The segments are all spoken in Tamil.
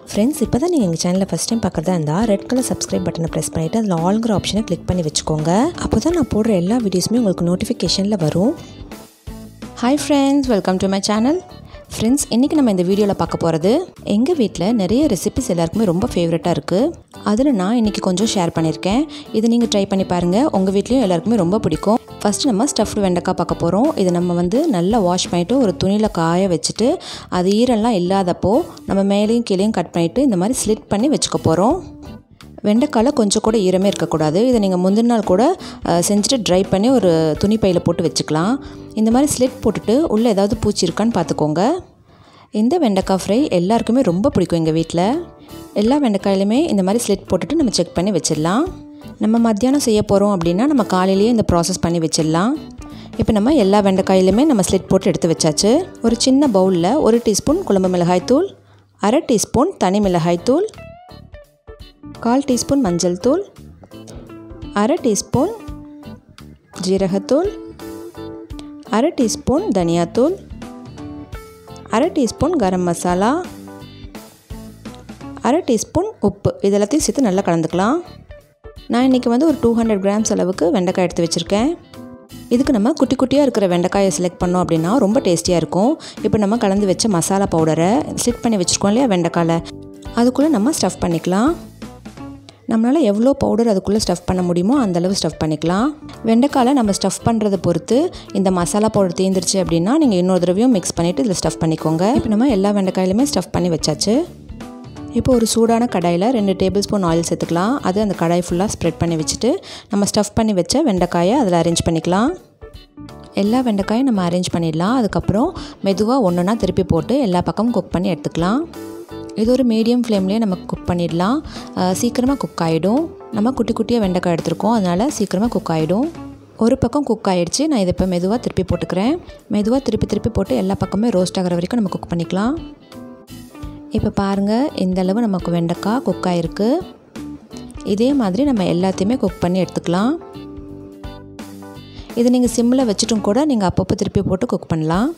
ஃப்ரெண்ட்ஸ் இப்போ தான் நீங்கள் எங்கள் சேனலில் ஃபஸ்ட் டைம் பார்க்குறதா இருந்தால் ரெட் கலர் சப்ஸ்கிரைப் பட்டனை ப்ரெஸ் பண்ணிவிட்டு அதில் ஆல்ங்கிற ஆப்ஷனை கிளிக் பண்ணி வச்சுக்கோங்க அப்போ தான் நான் போடுற எல்லா வீடியோஸுமே உங்களுக்கு நோட்டிஃபிகேஷனில் வரும் hi friends welcome to my channel friends இன்றைக்கி நம்ம இந்த வீடியோவில் பார்க்க போகிறது எங்கள் வீட்டில் நிறைய ரெசிபிஸ் எல்லாருக்குமே ரொம்ப ஃபேவரட்டாக இருக்குது அதில் நான் இன்றைக்கி கொஞ்சம் ஷேர் பண்ணியிருக்கேன் இதை நீங்கள் ட்ரை பண்ணி பாருங்கள் உங்கள் வீட்லேயும் எல்லாருக்குமே ரொம்ப பிடிக்கும் ஃபஸ்ட்டு நம்ம ஸ்டஃப்டு வெண்டைக்காய் பார்க்க போகிறோம் இதை நம்ம வந்து நல்லா வாஷ் பண்ணிவிட்டு ஒரு துணியில் காய வச்சுட்டு அது ஈரம்லாம் இல்லாதப்போ நம்ம மேலேயும் கீழேயும் கட் பண்ணிவிட்டு இந்த மாதிரி ஸ்லிட் பண்ணி வச்சுக்க போகிறோம் வெண்டைக்காயில் கொஞ்சம் கூட ஈரமே இருக்கக்கூடாது இதை நீங்கள் முந்தின நாள் கூட அஹ், செஞ்சுட்டு ட்ரை பண்ணி ஒரு துணி பையில் போட்டு வச்சுக்கலாம் இந்த மாதிரி ஸ்லிட் போட்டுட்டு உள்ளே ஏதாவது பூச்சி இருக்கான்னு பார்த்துக்கோங்க இந்த வெண்டைக்காய் ஃப்ரை எல்லாருக்குமே ரொம்ப பிடிக்கும் எங்கள் வீட்டில் எல்லா வெண்டைக்காயிலுமே இந்த மாதிரி ஸ்லிட் போட்டுட்டு நம்ம செக் பண்ணி வச்சிடலாம் நம்ம மத்தியானம் செய்ய போகிறோம் அப்படின்னா நம்ம காலையிலேயே இந்த ப்ராசஸ் பண்ணி வச்சிடலாம் இப்போ நம்ம எல்லா வெண்டைக்காயிலுமே நம்ம ஸ்லிட் போட்டு எடுத்து வச்சாச்சு ஒரு சின்ன பவுலில் ஒரு டீஸ்பூன் குழம்பு மிளகாய் தூள் அரை டீஸ்பூன் தனி மிளகாய் தூள் கால் டீஸ்பூன் மஞ்சள் தூள் அரை டீஸ்பூன் ஜீரகத்தூள் அரை டீஸ்பூன் தனியாத்தூள் அரை டீஸ்பூன் கரம் மசாலா அரை டீஸ்பூன் உப்பு இது எல்லாத்தையும் சேர்த்து நல்லா கலந்துக்கலாம் நான் இன்றைக்கி வந்து ஒரு டூ ஹண்ட்ரட் கிராம்ஸ் அளவுக்கு வெண்டைக்காய் எடுத்து வச்சுருக்கேன் இதுக்கு நம்ம குட்டி குட்டியாக இருக்கிற வெண்டைக்காயை செலக்ட் பண்ணோம் அப்படின்னா ரொம்ப டேஸ்டியாக இருக்கும் இப்போ நம்ம கலந்து வச்ச மசாலா பவுடரை ஸ்லிட் பண்ணி வச்சுருக்கோம் இல்லையா வெண்டைக்காயில் அதுக்குள்ளே நம்ம ஸ்டஃப் பண்ணிக்கலாம் நம்மளால் எவ்வளோ பவுடர் அதுக்குள்ளே ஸ்டஃப் பண்ண முடியுமோ அந்தளவு ஸ்டஃப் பண்ணிக்கலாம் வெண்டைக்காயில் நம்ம ஸ்டஃப் பண்ணுறதை பொறுத்து இந்த மசாலா பவுடர் தீந்துருச்சு அப்படின்னா நீங்கள் இன்னொரு தடவையும் மிக்ஸ் பண்ணிவிட்டு இதில் ஸ்டஃப் பண்ணிக்கோங்க இப்போ நம்ம எல்லா வெண்டைக்காயிலுமே ஸ்டஃப் பண்ணி வச்சாச்சு இப்போ ஒரு சூடான கடாயில் ரெண்டு டேபிள் ஸ்பூன் ஆயில் சேர்த்துக்கலாம் அது அந்த கடாய் ஃபுல்லாக ஸ்ப்ரெட் பண்ணி வச்சுட்டு நம்ம ஸ்டஃப் பண்ணி வச்ச வெண்டைக்காயை அதில் அரேஞ்ச் பண்ணிக்கலாம் எல்லா வெண்டைக்காயும் நம்ம அரேஞ்ச் பண்ணிடலாம் அதுக்கப்புறம் மெதுவாக ஒன்றுனா திருப்பி போட்டு எல்லா பக்கமும் குக் பண்ணி எடுத்துக்கலாம் இது ஒரு மீடியம் ஃப்ளேம்லேயே நம்ம குக் பண்ணிடலாம் அஹ் சீக்கிரமாக குக் ஆகிடும் நம்ம குட்டி குட்டியாக வெண்டைக்காய் எடுத்திருக்கோம் அதனால் சீக்கிரமாக குக் ஆகிடும் ஒரு பக்கம் குக் ஆகிடுச்சு நான் இதை இப்போ மெதுவாக திருப்பி போட்டுக்கிறேன் மெதுவாக திருப்பி திருப்பி போட்டு எல்லா பக்கமே ரோஸ்ட் ஆகிற வரைக்கும் நம்ம குக் பண்ணிக்கலாம் இப்போ பாருங்கள் இந்த அளவு நமக்கு வெண்டைக்காய் குக் ஆகிருக்கு இதே மாதிரி நம்ம எல்லாத்தையுமே குக் பண்ணி எடுத்துக்கலாம் இது நீங்கள் சிம்மில் வச்சுட்டும் கூட நீங்கள் அப்பப்போ திருப்பி போட்டு குக் பண்ணலாம்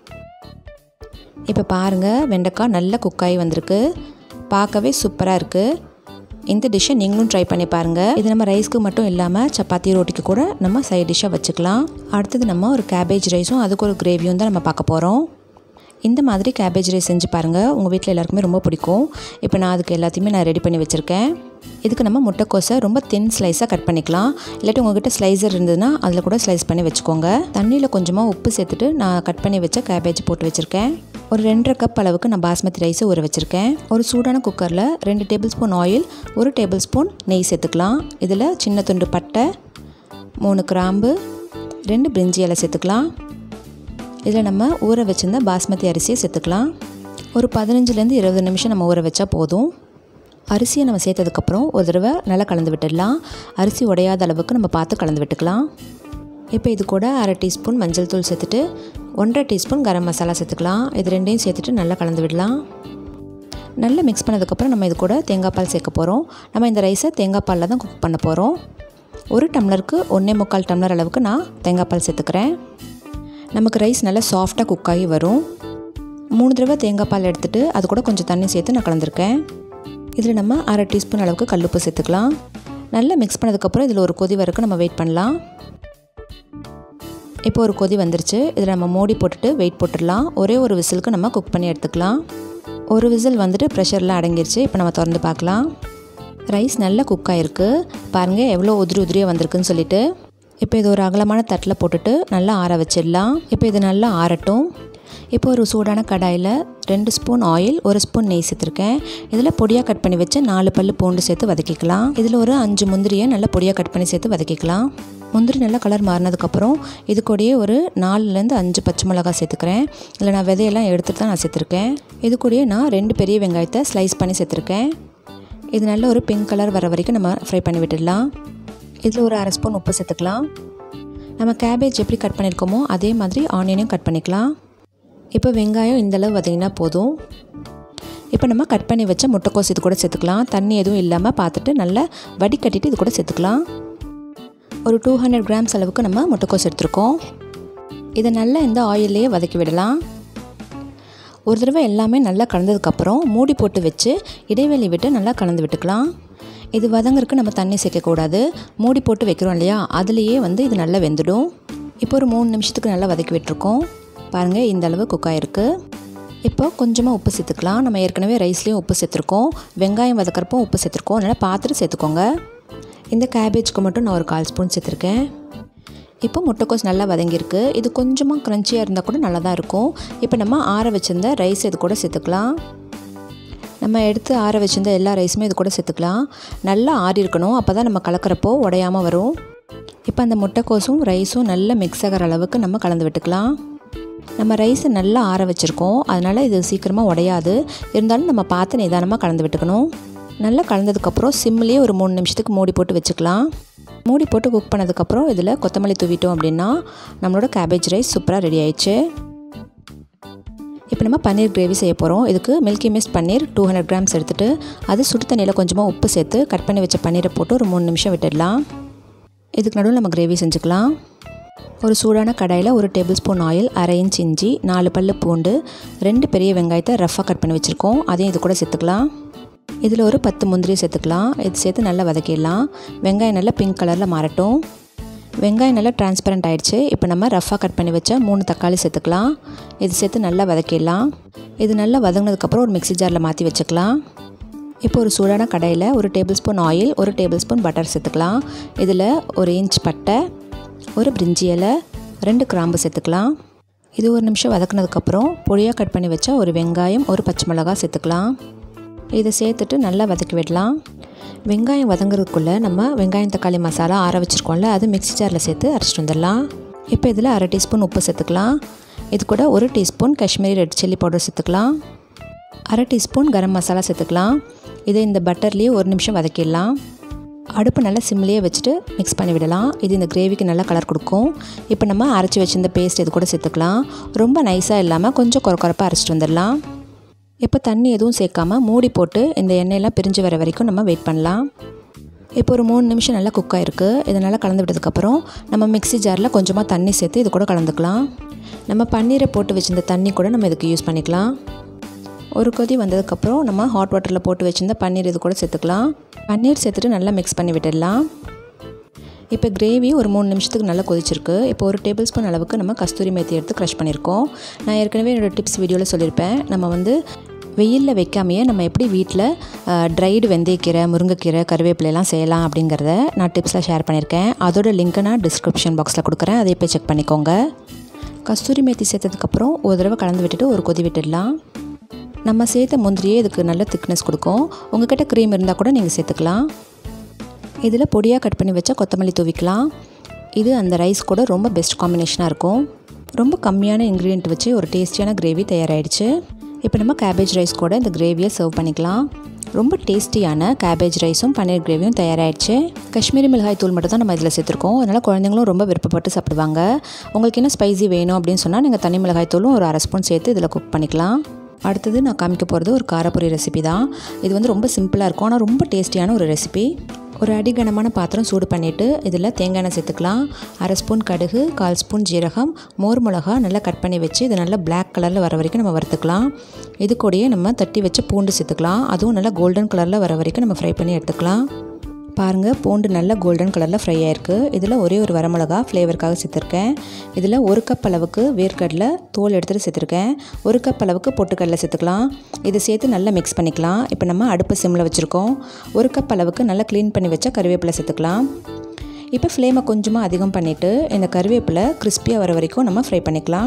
இப்போ பாருங்கள் வெண்டைக்காய் நல்லா குக் ஆகி வந்திருக்கு பார்க்கவே சூப்பராக இருக்குது இந்த டிஷ்ஷை நீங்களும் ட்ரை பண்ணி பாருங்கள் இது நம்ம ரைஸ்க்கு மட்டும் இல்லாமல் சப்பாத்தி ரோட்டிக்கு கூட நம்ம சைட் டிஷ்ஷாக வச்சுக்கலாம் அடுத்தது நம்ம ஒரு கேபேஜ் ரைஸும் அதுக்கு ஒரு கிரேவியும் தான் நம்ம பார்க்க போகிறோம் இந்த மாதிரி கேபேஜ் ரைஸ் செஞ்சு பாருங்கள் உங்கள் வீட்டில் எல்லாருக்குமே ரொம்ப பிடிக்கும் இப்போ நான் அதுக்கு எல்லாத்தையுமே நான் ரெடி பண்ணி வச்சுருக்கேன் இதுக்கு நம்ம முட்டைக்கோஸை ரொம்ப தின் ஸ்லைஸாக கட் பண்ணிக்கலாம் இல்லாட்டி உங்ககிட்ட ஸ்லைசர் இருந்ததுன்னா அதில் கூட ஸ்லைஸ் பண்ணி வச்சுக்கோங்க தண்ணியில் கொஞ்சமாக உப்பு சேர்த்துட்டு நான் கட் பண்ணி வச்ச கேபேஜ் போட்டு வச்சுருக்கேன் ஒரு ரெண்டரை கப் அளவுக்கு நான் பாஸ்மதி ரைஸை ஊற வச்சுருக்கேன் ஒரு சூடான குக்கரில் ரெண்டு டேபிள் ஸ்பூன் ஆயில் ஒரு டேபிள் ஸ்பூன் நெய் சேர்த்துக்கலாம் இதில் சின்ன துண்டு பட்டை மூணு கிராம்பு ரெண்டு பிரிஞ்சி இலை சேர்த்துக்கலாம் இதில் நம்ம ஊற வச்சிருந்த பாஸ்மதி அரிசியை சேர்த்துக்கலாம் ஒரு பதினஞ்சுலேருந்து இருபது நிமிஷம் நம்ம ஊற வச்சா போதும் அரிசியை நம்ம சேர்த்ததுக்கப்புறம் ஒரு தடவை நல்லா கலந்து விட்டுடலாம் அரிசி உடையாத அளவுக்கு நம்ம பார்த்து கலந்து விட்டுக்கலாம் இப்போ இது கூட அரை டீஸ்பூன் மஞ்சள் தூள் சேர்த்துட்டு ஒன்றரை டீஸ்பூன் கரம் மசாலா சேர்த்துக்கலாம் இது ரெண்டையும் சேர்த்துட்டு நல்லா கலந்து விடலாம் நல்லா மிக்ஸ் பண்ணதுக்கப்புறம் நம்ம இது கூட தேங்காய் பால் சேர்க்க போகிறோம் நம்ம இந்த ரைஸை தேங்காய் பாலில் தான் குக் பண்ண போகிறோம் ஒரு டம்ளருக்கு ஒன்றே முக்கால் டம்ளர் அளவுக்கு நான் தேங்காய் பால் சேர்த்துக்கிறேன் நமக்கு ரைஸ் நல்லா சாஃப்டாக குக் ஆகி வரும் மூணு தடவை தேங்காய் பால் எடுத்துகிட்டு அது கூட கொஞ்சம் தண்ணி சேர்த்து நான் கலந்துருக்கேன் இதில் நம்ம அரை டீஸ்பூன் அளவுக்கு கல்லுப்பு சேர்த்துக்கலாம் நல்லா மிக்ஸ் பண்ணதுக்கப்புறம் இதில் ஒரு கொதி வரைக்கும் நம்ம வெயிட் பண்ணலாம் இப்போ ஒரு கொதி வந்துருச்சு இதில் நம்ம மூடி போட்டுட்டு வெயிட் போட்டுடலாம் ஒரே ஒரு விசிலுக்கு நம்ம குக் பண்ணி எடுத்துக்கலாம் ஒரு விசில் வந்துட்டு ப்ரெஷர்லாம் அடங்கிருச்சு இப்போ நம்ம திறந்து பார்க்கலாம் ரைஸ் நல்லா குக் ஆகிருக்கு பாருங்கள் எவ்வளோ உதிரி உதிரியாக வந்திருக்குன்னு சொல்லிட்டு இப்போ இது ஒரு அகலமான தட்டில் போட்டுட்டு நல்லா ஆற வச்சிடலாம் இப்போ இது நல்லா ஆறட்டும் இப்போ ஒரு சூடான கடாயில் ரெண்டு ஸ்பூன் ஆயில் ஒரு ஸ்பூன் நெய் சேர்த்துருக்கேன் இதில் பொடியாக கட் பண்ணி வச்சு நாலு பல்லு பூண்டு சேர்த்து வதக்கிக்கலாம் இதில் ஒரு அஞ்சு முந்திரியை நல்லா பொடியாக கட் பண்ணி சேர்த்து வதக்கிக்கலாம் முந்திரி நல்லா கலர் மாறினதுக்கப்புறம் இது கூடயே ஒரு நாலுலேருந்து அஞ்சு பச்சை மிளகாய் சேர்த்துக்கிறேன் இதில் நான் விதையெல்லாம் எடுத்துட்டு தான் நான் சேர்த்துருக்கேன் இது கூடயே நான் ரெண்டு பெரிய வெங்காயத்தை ஸ்லைஸ் பண்ணி சேர்த்துருக்கேன் இது நல்ல ஒரு பிங்க் கலர் வர வரைக்கும் நம்ம ஃப்ரை பண்ணி விட்டுடலாம் இதில் ஒரு அரை ஸ்பூன் உப்பு சேர்த்துக்கலாம் நம்ம கேபேஜ் எப்படி கட் பண்ணியிருக்கோமோ அதே மாதிரி ஆனியனையும் கட் பண்ணிக்கலாம் இப்போ வெங்காயம் இந்தளவு வதங்கினா போதும் இப்போ நம்ம கட் பண்ணி வச்ச முட்டைக்கோஸ் இது கூட சேர்த்துக்கலாம் தண்ணி எதுவும் இல்லாமல் பார்த்துட்டு நல்லா வடிகட்டிட்டு இது கூட சேர்த்துக்கலாம் ஒரு டூ ஹண்ட்ரட் கிராம்ஸ் அளவுக்கு நம்ம முட்டைக்கோஸ் எடுத்திருக்கோம் இதை நல்லா இந்த ஆயிலே வதக்கி விடலாம் ஒரு தடவை எல்லாமே நல்லா கலந்ததுக்கப்புறம் மூடி போட்டு வச்சு இடைவெளி விட்டு நல்லா கலந்து விட்டுக்கலாம் இது வதங்கறதுக்கு நம்ம தண்ணி சேர்க்கக்கூடாது மூடி போட்டு வைக்கிறோம் இல்லையா அதுலேயே வந்து இது நல்லா வெந்துடும் இப்போ ஒரு மூணு நிமிஷத்துக்கு நல்லா வதக்கி விட்டுருக்கோம் பாருங்கள் இந்த அளவு குக் ஆகிருக்கு இப்போ கொஞ்சமாக உப்பு சேர்த்துக்கலாம் நம்ம ஏற்கனவே ரைஸ்லேயும் உப்பு சேர்த்துருக்கோம் வெங்காயம் வதக்கிறப்போ உப்பு சேர்த்துருக்கோம் அதனால் பார்த்துட்டு சேர்த்துக்கோங்க இந்த கேபேஜ்க்கு மட்டும் நான் ஒரு கால் ஸ்பூன் சேர்த்துருக்கேன் இப்போ முட்டைக்கோஸ் நல்லா வதங்கியிருக்கு இது கொஞ்சமாக க்ரன்ச்சியாக இருந்தால் கூட நல்லா தான் இருக்கும் இப்போ நம்ம ஆற வச்சிருந்த ரைஸ் இது கூட சேர்த்துக்கலாம் நம்ம எடுத்து ஆற வச்சிருந்த எல்லா ரைஸுமே இது கூட சேர்த்துக்கலாம் நல்லா ஆறி இருக்கணும் அப்போ தான் நம்ம கலக்கிறப்போ உடையாமல் வரும் இப்போ அந்த முட்டைக்கோஸும் ரைஸும் நல்லா மிக்ஸ் ஆகிற அளவுக்கு நம்ம கலந்து விட்டுக்கலாம் நம்ம ரைஸை நல்லா ஆற வச்சுருக்கோம் அதனால் இது சீக்கிரமாக உடையாது இருந்தாலும் நம்ம பார்த்து நிதானமாக கலந்து விட்டுக்கணும் நல்லா கலந்ததுக்கப்புறம் சிம்லேயே ஒரு மூணு நிமிஷத்துக்கு மூடி போட்டு வச்சுக்கலாம் மூடி போட்டு குக் பண்ணதுக்கப்புறம் இதில் கொத்தமல்லி தூவிட்டோம் அப்படின்னா நம்மளோட கேபேஜ் ரைஸ் சூப்பராக ரெடி ஆயிடுச்சு இப்போ நம்ம பன்னீர் கிரேவி செய்ய போகிறோம் இதுக்கு Milky Mist paneer two hundred grams எடுத்துகிட்டு அது சுடு தண்ணியில் கொஞ்சமாக உப்பு சேர்த்து கட் பண்ணி வச்ச பன்னீரை போட்டு ஒரு மூணு நிமிஷம் விட்டுடலாம் இதுக்கு நடுவில் நம்ம கிரேவி செஞ்சுக்கலாம் ஒரு சூடான கடாயில் ஒரு டேபிள் ஸ்பூன் ஆயில் அரை இன்ச் இஞ்சி நாலு பல்லு பூண்டு ரெண்டு பெரிய வெங்காயத்தை ரஃப்பாக கட் பண்ணி வச்சுருக்கோம் அதையும் இது கூட சேர்த்துக்கலாம் இதில் ஒரு பத்து முந்திரி சேர்த்துக்கலாம் இது சேர்த்து நல்லா வதக்கிடலாம் வெங்காயம் நல்லா பிங்க் கலரில் மாறட்டும் வெங்காயம் நல்லா டிரான்ஸ்பரண்ட் ஆகிடுச்சு இப்போ நம்ம ரஃப்பாக கட் பண்ணி வச்ச மூணு தக்காளி சேர்த்துக்கலாம் இது சேர்த்து நல்லா வதக்கிடலாம் இது நல்லா வதங்கினதுக்கப்புறம் ஒரு மிக்ஸி ஜாரில் மாற்றி வச்சுக்கலாம் இப்போ ஒரு சூடான கடாயில் ஒரு டேபிள் ஸ்பூன் ஆயில் ஒரு டேபிள் ஸ்பூன் பட்டர் சேர்த்துக்கலாம் இதில் ஒரு இன்ச் பட்டை ஒரு பிரிஞ்சி இலை ரெண்டு கிராம்பு சேர்த்துக்கலாம் இது ஒரு நிமிஷம் வதக்குனதுக்கப்புறம் பொடியாக கட் பண்ணி வச்ச ஒரு வெங்காயம் ஒரு பச்சை மிளகா சேர்த்துக்கலாம் இதை சேர்த்துட்டு நல்லா வதக்கி விடலாம் வெங்காயம் வதங்குறதுக்குள்ளே நம்ம வெங்காயம் தக்காளி மசாலா ஆற வச்சுருக்கோம்ல அது மிக்ஸி ஜாரில் சேர்த்து அரைச்சிட்டு வந்துடலாம் இப்போ இதில் அரை டீஸ்பூன் உப்பு சேர்த்துக்கலாம் இது கூட ஒரு teaspoon Kashmiri red chilli powder சேர்த்துக்கலாம் அரை டீஸ்பூன் கரம் மசாலா சேர்த்துக்கலாம் இதை இந்த பட்டர்லேயே ஒரு நிமிஷம் வதக்கிடலாம் அடுப்பு நல்லா சிம்லேயே வச்சுட்டு மிக்ஸ் பண்ணி விடலாம் இது இந்த கிரேவிக்கு நல்லா கலர் கொடுக்கும் இப்போ நம்ம அரைச்சி வச்சிருந்த பேஸ்ட் இது கூட சேர்த்துக்கலாம் ரொம்ப நைஸாக இல்லாமல் கொஞ்சம் குறை குறைப்பாக அரைச்சிட்டு வந்துடலாம் இப்போ தண்ணி எதுவும் சேர்க்காம மூடி போட்டு இந்த எண்ணெயெல்லாம் பிரிஞ்சு வர வரைக்கும் நம்ம வெயிட் பண்ணலாம் இப்போ ஒரு மூணு நிமிஷம் நல்லா குக் ஆகிருக்கு இதை நல்லா கலந்து விட்டதுக்கப்புறம் நம்ம மிக்ஸி ஜாரில் கொஞ்சமாக தண்ணி சேர்த்து இது கூட கலந்துக்கலாம் நம்ம பன்னீரை போட்டு வச்சிருந்த தண்ணி கூட நம்ம இதுக்கு யூஸ் பண்ணிக்கலாம் ஒரு கொதி வந்ததுக்கப்புறம் நம்ம ஹாட் வாட்டரில் போட்டு வச்சுருந்த பன்னீர் இது கூட சேர்த்துக்கலாம் பன்னீர் சேர்த்துட்டு நல்லா மிக்ஸ் பண்ணி விட்டுடலாம் இப்போ கிரேவி ஒரு மூணு நிமிஷத்துக்கு நல்லா கொதிச்சிருக்கு இப்போ ஒரு டேபிள் ஸ்பூன் அளவுக்கு நம்ம கஸ்தூரி மேத்தி எடுத்து க்ரஷ் பண்ணியிருக்கோம் நான் ஏற்கனவே என்னோடய டிப்ஸ் வீடியோவில் சொல்லியிருப்பேன் நம்ம வந்து வெயிலில் வைக்காமையே நம்ம எப்படி வீட்டில் ட்ரைடு வெந்தயக்கீரை முருங்கைக்கீரை கருவேப்பிலையெல்லாம் செய்யலாம் அப்படிங்கிறத நான் டிப்ஸில் ஷேர் பண்ணியிருக்கேன் அதோட லிங்க்கை நான் டிஸ்கிரிப்ஷன் பாக்ஸில் கொடுக்குறேன் அதை போய் செக் பண்ணிக்கோங்க கஸ்தூரி மேத்தி சேர்த்ததுக்கப்புறம் ஒரு தடவை கலந்து விட்டுட்டு ஒரு கொதி விட்டுடலாம் நம்ம சேர்த்த முந்திரியே இதுக்கு நல்ல திக்னஸ் கொடுக்கும் உங்கள்கிட்ட க்ரீம் இருந்தால் கூட நீங்கள் சேர்த்துக்கலாம் இதில் பொடியாக கட் பண்ணி வச்சா கொத்தமல்லி தூவிக்கலாம் இது அந்த ரைஸ் கூட ரொம்ப பெஸ்ட் காம்பினேஷனாக இருக்கும் ரொம்ப கம்மியான இன்க்ரீடியன்ட் வச்சு ஒரு டேஸ்டியான கிரேவி தயாராகிடுச்சு இப்போ நம்ம கேபேஜ் ரைஸ் கூட இந்த கிரேவியை சர்வ் பண்ணிக்கலாம் ரொம்ப டேஸ்டியான கேபேஜ் ரைஸும் பன்னீர் கிரேவியும் தயாராகிடுச்சு காஷ்மீரி மிளகாய் தூள் மட்டும் தான் நம்ம இதில் சேர்த்துருக்கோம் அதனால் குழந்தைங்களும் ரொம்ப விருப்பப்பட்டு சாப்பிடுவாங்க உங்களுக்கு என்ன ஸ்பைசி வேணும் அப்படின்னு சொன்னால் நீங்கள் தனி மிளகாய் தூளும் ஒரு அரை ஸ்பூன் சேர்த்து இதில் குக் பண்ணிக்கலாம் அடுத்தது நான் காமிக்க போகிறது ஒரு காரப்பொரி ரெசிபி தான் இது வந்து ரொம்ப சிம்பிளாக இருக்கும் ஆனால் ரொம்ப டேஸ்டியான ஒரு ரெசிபி ஒரு அடிகனமான பாத்திரம் சூடு பண்ணிவிட்டு இதில் தேங்காய் எண்ணெய் சேர்த்துக்கலாம் அரை ஸ்பூன் கடுகு கால் ஸ்பூன் ஜீரகம் மோர் மிளகா நல்லா கட் பண்ணி வச்சு இது நல்லா பிளாக் கலரில் வர வரைக்கும் நம்ம வறுத்துக்கலாம் இது கூடயே நம்ம தட்டி வச்சு பூண்டு சேர்த்துக்கலாம் அதுவும் நல்லா கோல்டன் கலரில் வர வரைக்கும் நம்ம ஃப்ரை பண்ணி எடுத்துக்கலாம் பாருங்கள் பூண்டு நல்லா கோல்டன் கலரில் ஃப்ரை ஆயிருக்கு இதில் ஒரே ஒரு வரமிளகா ஃப்ளேவருக்காக சேர்த்துருக்கேன் இதில் ஒரு கப் அளவுக்கு வேர்க்கடலை தோல் எடுத்துகிட்டு சேர்த்துருக்கேன் ஒரு கப் அளவுக்கு பொட்டுக்கடலை சேர்த்துக்கலாம் இதை சேர்த்து நல்லா மிக்ஸ் பண்ணிக்கலாம் இப்போ நம்ம அடுப்பு சிம்மில் வச்சுருக்கோம் ஒரு கப் அளவுக்கு நல்லா க்ளீன் பண்ணி வச்சா கருவேப்பிலை சேர்த்துக்கலாம் இப்போ ஃப்ளேமை கொஞ்சமாக அதிகம் பண்ணிவிட்டு இந்த கருவேப்பிலை கிறிஸ்பியாக வர வரைக்கும் நம்ம ஃப்ரை பண்ணிக்கலாம்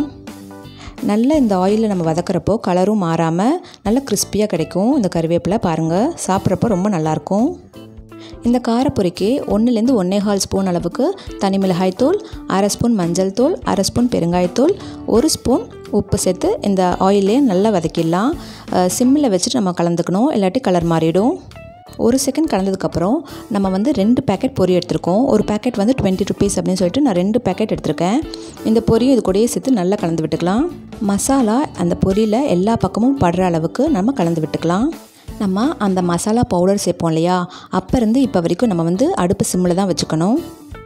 நல்ல இந்த ஆயிலில் நம்ம வதக்கிறப்போ கலரும் மாறாமல் நல்லா கிறிஸ்பியாக கிடைக்கும் இந்த கருவேப்பிலை பாருங்கள் சாப்பிட்றப்போ ரொம்ப நல்லாயிருக்கும் இந்த காரப்பொரிக்கு ஒன்றுலேருந்து ஒன்றேகால் ஸ்பூன் அளவுக்கு தனி மிளகாய் தூள் அரை ஸ்பூன் மஞ்சள் தூள் அரை ஸ்பூன் பெருங்காயத்தூள் ஒரு ஸ்பூன் உப்பு சேர்த்து இந்த ஆயிலே நல்லா வதக்கிடலாம் சிம்மில் வச்சுட்டு நம்ம கலந்துக்கணும் இல்லாட்டி கலர் மாறிடும் ஒரு செகண்ட் கலந்ததுக்கப்புறம் நம்ம வந்து ரெண்டு பேக்கெட் பொரி எடுத்திருக்கோம் ஒரு பேக்கெட் வந்து டுவெண்ட்டி ருபீஸ் அப்படின்னு சொல்லிட்டு நான் ரெண்டு பேக்கெட் எடுத்திருக்கேன் இந்த பொரியும் இது கூடயே சேர்த்து நல்லா கலந்து விட்டுக்கலாம் மசாலா அந்த பொரியில் எல்லா பக்கமும் படுற அளவுக்கு நம்ம கலந்து விட்டுக்கலாம் நம்ம அந்த மசாலா பவுடர் சேர்ப்போம் இல்லையா அப்போ இருந்து இப்போ வரைக்கும் நம்ம வந்து அடுப்பு சிம்மில் தான் வச்சுக்கணும்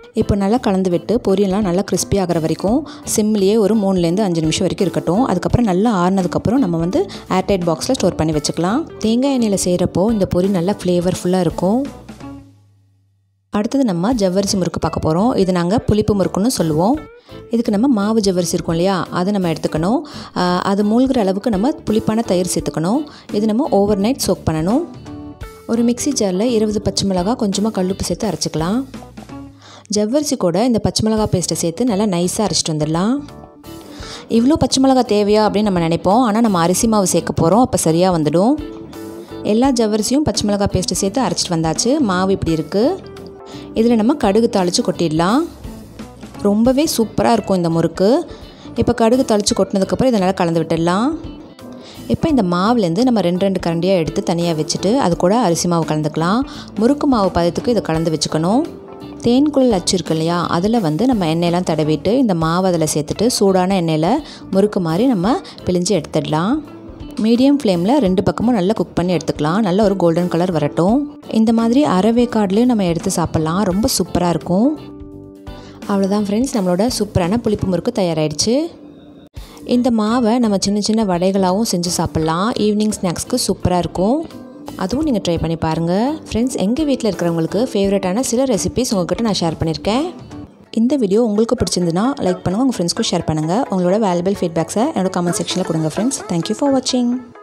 இப்போ நல்லா கலந்து விட்டு பொரியெல்லாம் நல்லா கிறிஸ்பி ஆகிற வரைக்கும் சிம்லேயே ஒரு மூணுலேருந்து அஞ்சு நிமிஷம் வரைக்கும் இருக்கட்டும் அதுக்கப்புறம் நல்லா ஆறுனதுக்கப்புறம் நம்ம வந்து ஏர்டைட் பாக்ஸில் ஸ்டோர் பண்ணி வச்சுக்கலாம் தேங்காய் எண்ணெயில் செய்கிறப்போ இந்த பொரி நல்லா ஃப்ளேவர்ஃபுல்லாக இருக்கும் அடுத்தது நம்ம ஜவ்வரிசி முறுக்கு பார்க்க போகிறோம் இது நாங்கள் புளிப்பு முறுக்குன்னு சொல்லுவோம் இதுக்கு நம்ம மாவு ஜவ்வரிசி இருக்கும் இல்லையா அதை நம்ம எடுத்துக்கணும் அது மூழ்கிற அளவுக்கு நம்ம புளிப்பான தயிர் சேர்த்துக்கணும் இது நம்ம ஓவர் நைட் சோக் பண்ணணும் ஒரு மிக்சி ஜாரில் இருபது பச்சை மிளகா கொஞ்சமாக கல்லுப்பு சேர்த்து அரைச்சிக்கலாம் ஜவ்வரிசி கூட இந்த பச்சை மிளகா பேஸ்ட்டை சேர்த்து நல்லா நைஸாக அரைச்சிட்டு வந்துடலாம் இவ்வளோ பச்சை மிளகா தேவையா அப்படின்னு நம்ம நினைப்போம் ஆனால் நம்ம அரிசி மாவு சேர்க்க போகிறோம் அப்போ சரியாக வந்துடும் எல்லா ஜவ்வரிசியும் பச்சை மிளகா பேஸ்ட்டு சேர்த்து அரைச்சிட்டு வந்தாச்சு மாவு இப்படி இருக்குது இதில் நம்ம கடுகு தாளித்து கொட்டிடலாம் ரொம்பவே சூப்பராக இருக்கும் இந்த முறுக்கு இப்போ கடுகு தாளித்து கொட்டினதுக்கப்புறம் இதை நல்லா கலந்து விட்டுடலாம் இப்போ இந்த மாவுலேருந்து நம்ம ரெண்டு ரெண்டு கரண்டியாக எடுத்து தனியாக வச்சுட்டு அது கூட அரிசி மாவு கலந்துக்கலாம் முறுக்கு மாவு பதத்துக்கு இதை கலந்து வச்சுக்கணும் தேன்குழல் அச்சு இருக்கு இல்லையா அதில் வந்து நம்ம எண்ணெயெல்லாம் தடவிட்டு இந்த மாவு அதில் சேர்த்துட்டு சூடான எண்ணெயில் முறுக்கு மாதிரி நம்ம பிழிஞ்சு எடுத்துடலாம் மீடியம் ஃப்ளேமில் ரெண்டு பக்கமும் நல்லா குக் பண்ணி எடுத்துக்கலாம் நல்ல ஒரு கோல்டன் கலர் வரட்டும் இந்த மாதிரி அரவே கார்ட்லேயும் நம்ம எடுத்து சாப்பிட்லாம் ரொம்ப சூப்பராக இருக்கும் அவ்வளோதான் ஃப்ரெண்ட்ஸ் நம்மளோட சூப்பரான புளிப்பு முறுக்கு தயாராகிடுச்சு இந்த மாவை நம்ம சின்ன சின்ன வடைகளாகவும் செஞ்சு சாப்பிட்லாம் ஈவினிங் ஸ்நாக்ஸ்க்கு சூப்பராக இருக்கும் அதுவும் நீங்கள் ட்ரை பண்ணி பாருங்கள் ஃப்ரெண்ட்ஸ் எங்கள் வீட்டில் இருக்கிறவங்களுக்கு ஃபேவரட்டான சில ரெசிபிஸ் உங்கள்கிட்ட நான் ஷேர் பண்ணியிருக்கேன் இந்த வீடியோ உங்களுக்கு பிடிச்சிருந்துன்னா லைக் பண்ணுங்கள் உங்கள் ஃப்ரெண்ட்ஸ்க்கும் ஷேர் பண்ணுங்கள் உங்களோட வேல்யூபிள் ஃபீட்பேக்ஸை என்னோட கமெண்ட் செக்ஷனில் கொடுங்க ஃப்ரெண்ட்ஸ் தேங்க்யூ ஃபார் வாட்சிங்